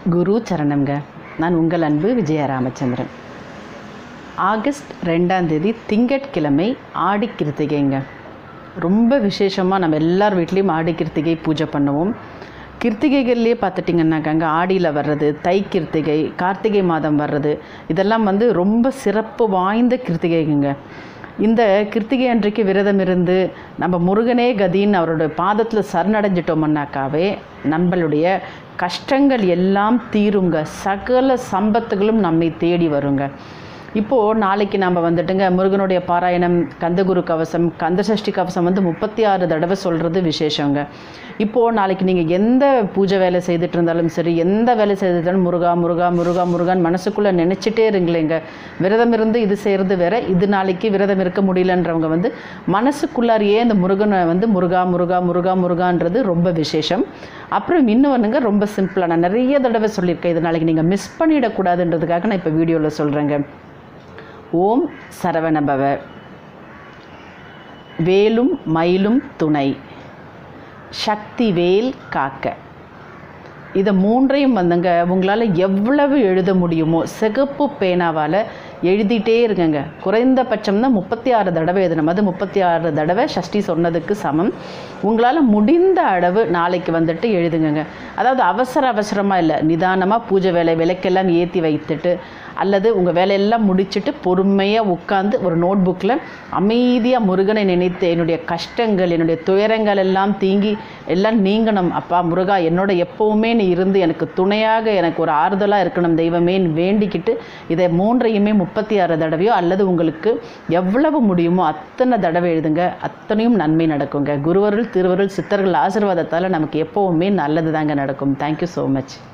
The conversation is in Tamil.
குரு சரணம்ங்க நான் உங்கள் அன்பு விஜய ராமச்சந்திரன் ஆகஸ்ட் ரெண்டாம் தேதி திங்கட்கிழமை ஆடி கிருத்திகைங்க ரொம்ப விசேஷமாக நம்ம எல்லார் வீட்லேயும் ஆடி கிருத்திகை பூஜை பண்ணுவோம் கிருத்திகைகள்லேயே பார்த்துட்டிங்கன்னாக்காங்க ஆடியில் வர்றது தை கிருத்திகை கார்த்திகை மாதம் வர்றது இதெல்லாம் வந்து ரொம்ப சிறப்பு வாய்ந்த கிருத்திகைங்க இந்த கிருத்திகை அன்றைக்கு விரதம் இருந்து நம்ம முருகனே கதின்னு அவரோட பாதத்தில் சரணடைஞ்சிட்டோம்னாக்காவே நம்மளுடைய கஷ்டங்கள் எல்லாம் தீருங்க சகல சம்பத்துகளும் நம்மை தேடி வருங்க இப்போது நாளைக்கு நம்ம வந்துட்டுங்க முருகனுடைய பாராயணம் கந்தகுரு கவசம் கந்தசஷ்டி கவசம் வந்து முப்பத்தி ஆறு தடவை சொல்கிறது விசேஷங்க இப்போது நாளைக்கு நீங்கள் எந்த பூஜை வேலை செய்துட்டு இருந்தாலும் சரி எந்த வேலை செய்துட்டாலும் முருகா முருகா முருகா முருகான் மனசுக்குள்ளே நினச்சிட்டே இருங்களேங்க விரதம் இருந்து இது செய்கிறது வேற இது நாளைக்கு விரதம் இருக்க முடியலன்றவங்க வந்து மனசுக்குள்ளாரியே அந்த முருகனை வந்து முருகா முருகா முருகா முருகான்றது ரொம்ப விசேஷம் அப்புறம் இன்னொன்றுங்க ரொம்ப சிம்பிளாக நான் நிறைய தடவை சொல்லியிருக்கேன் இது நாளைக்கு நீங்கள் மிஸ் பண்ணிடக்கூடாதுன்றதுக்காக நான் இப்போ வீடியோவில் சொல்கிறேங்க ஓம் சரவணபவ வேலும் மயிலும் துணை சக்தி வேல் காக்க இதை மூன்றையும் வந்துங்க உங்களால் எவ்வளவு எழுத முடியுமோ சிகப்பு பேனாவால் எழுதிட்டே இருங்கங்க குறைந்தபட்சம் தான் முப்பத்தி ஆறு தடவை எழுதணும் அது முப்பத்தி ஆறு தடவை ஷஷ்டி சொன்னதுக்கு சமம் உங்களால் முடிந்த அளவு நாளைக்கு வந்துட்டு எழுதுங்கங்க அதாவது அவசர அவசரமாக இல்லை நிதானமாக பூஜை வேலை விளக்கெல்லாம் ஏற்றி வைத்துட்டு அல்லது உங்கள் வேலையெல்லாம் முடிச்சுட்டு பொறுமையாக உட்காந்து ஒரு நோட் புக்கில் அமைதியாக முருகனை நினைத்து என்னுடைய கஷ்டங்கள் என்னுடைய துயரங்கள் எல்லாம் தீங்கி எல்லாம் நீங்கணும் அப்பா முருகா என்னோட எப்போவுமே நீ இருந்து எனக்கு துணையாக எனக்கு ஒரு ஆறுதலாக இருக்கணும் தெய்வமே வேண்டிக்கிட்டு இதை மூன்றையுமே முப்பத்தி ஆறு தடவையோ அல்லது உங்களுக்கு எவ்வளவு முடியுமோ அத்தனை தடவை எழுதுங்க அத்தனையும் நன்மை நடக்குங்க குருவருள் திருவருள் சித்தர்கள் ஆசீர்வாதத்தால் நமக்கு எப்போவுமே நல்லது தாங்க நடக்கும் தேங்க்யூ ஸோ மச்